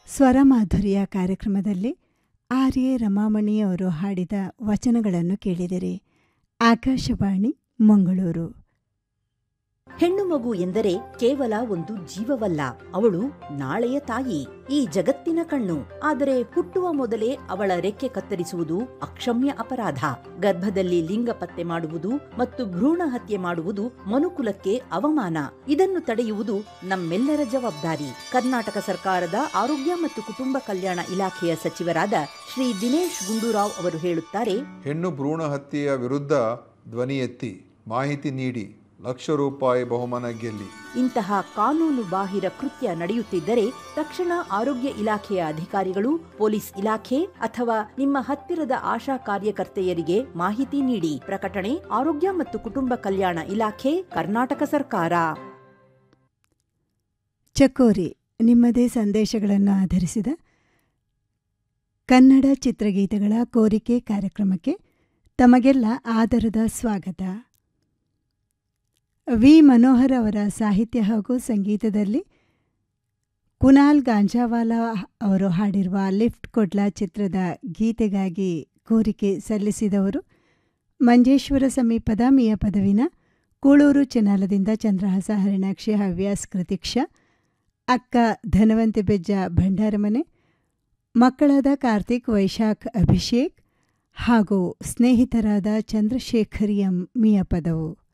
ಸ್ವರಮಾಧುರ್ಯ ಕಾರ್ಯಕ್ರಮದಲ್ಲಿ R A Ramamani ಅವರು ಹಾಡಿದ ವಚನಗಳನ್ನು ಕೇಳಿದಿರಿ ಆಕಾಶವಾಣಿ ಮಂಗಳೂರು ಹೆಣ್ಣು ಮಗು ಎಂದರೆ ಕೇವಲ ಒಂದು ಜೀವವಲ್ಲ ಅವಳು ನಾಳೆಯ ತಾಯಿ ಈ ಜಗತ್ತಿನ ಕಣ್ಣು ಆದರೆ ಹುಟ್ಟುವ ಮೊದಲೇ ಅವಳ ರೆಕ್ಕೆ ಕತ್ತರಿಸುವುದು ಅಕ್ಷಮ್ಯ ಅಪರಾಧ ಗರ್ಭದಲ್ಲಿ ಲಿಂಗ ಪತ್ತೆ ಮಾಡುವುದು ಮತ್ತು ಭ್ರೂಣ ಹತ್ಯೆ ಮಾಡುವುದು ಮನುಕುಲಕ್ಕೆ ಅವಮಾನ ಇದನ್ನು ತಡೆಯುವುದು ನಮ್ಮೆಲ್ಲರ ಜವಾಬ್ದಾರಿ ಕರ್ನಾಟಕ ಸರ್ಕಾರದ ಆರೋಗ್ಯ ಮತ್ತು ಕುಟುಂಬ ಕಲ್ಯಾಣ ಇಲಾಖೆಯ ಸಚಿವರಾದ ಶ್ರೀ ದಿನೇಶ್ ಗುಂಡೂರಾವ್ ಅವರು ಹೇಳುತ್ತಾರೆ ಹೆಣ್ಣು ಭ್ರೂಣ ಹತ್ಯೆಯ ವಿರುದ್ಧ ಧ್ವನಿ ಎತ್ತಿ ಮಾಹಿತಿ ನೀಡಿ ಲಕ್ಷ ರೂಪಾಯಿ ಬಹುಮಾನ ಗೆಲ್ಲಿ ಇಂತಹ ಕಾನೂನು ಬಾಹಿರ ಕೃತ್ಯ ನಡೆಯುತ್ತಿದ್ದರೆ ತಕ್ಷಣ ಆರೋಗ್ಯ ಇಲಾಖೆಯ ಅಧಿಕಾರಿಗಳು ಪೊಲೀಸ್ ಇಲಾಖೆ ಅಥವಾ ನಿಮ್ಮ ಹತ್ತಿರದ ಆಶಾ ಕಾರ್ಯಕರ್ತೆಯರಿಗೆ ಮಾಹಿತಿ ನೀಡಿ ಪ್ರಕಟಣೆ ಆರೋಗ್ಯ ಮತ್ತು ಕುಟುಂಬ ಕಲ್ಯಾಣ ಇಲಾಖೆ ಕರ್ನಾಟಕ ಸರ್ಕಾರ ಚಕೋರಿ ನಿಮ್ಮದೇ ಸಂದೇಶಗಳನ್ನು ಆಧರಿಸಿದ ಕನ್ನಡ ಚಿತ್ರಗೀತೆಗಳ ಕೋರಿಕೆ ಕಾರ್ಯಕ್ರಮಕ್ಕೆ ತಮಗೆಲ್ಲ ಆದರದ ಸ್ವಾಗತ ವಿ ಮನೋಹರ್ ಅವರ ಸಾಹಿತ್ಯ ಹಾಗೂ ಸಂಗೀತದಲ್ಲಿ ಕುನಾಲ್ ಗಾಂಜಾವಾಲಾ ಅವರು ಹಾಡಿರುವ ಲಿಫ್ಟ್ ಕೊಡ್ಲಾ ಚಿತ್ರದ ಗೀತೆಗಾಗಿ ಕೋರಿಕೆ ಸಲ್ಲಿಸಿದವರು ಮಂಜೇಶ್ವರ ಸಮೀಪದ ಮಿಯ ಪದವಿನ ಕೂಳೂರು ಚೆನಾಲದಿಂದ ಚಂದ್ರಹಾಸ ಹರಿಣಾಕ್ಷಿ ಹವ್ಯಾಸ್ ಕೃತಿಕ್ಷ ಅಕ್ಕ ಧನವಂತಿ ಬೆಜ್ಜ ಭಂಡಾರಮನೆ ಮಕ್ಕಳಾದ ಕಾರ್ತಿಕ್ ವೈಶಾಖ್ ಅಭಿಷೇಕ್ ಹಾಗೂ ಸ್ನೇಹಿತರಾದ ಚಂದ್ರಶೇಖರ್ ಎಂ ಮಿಯ ಪದವು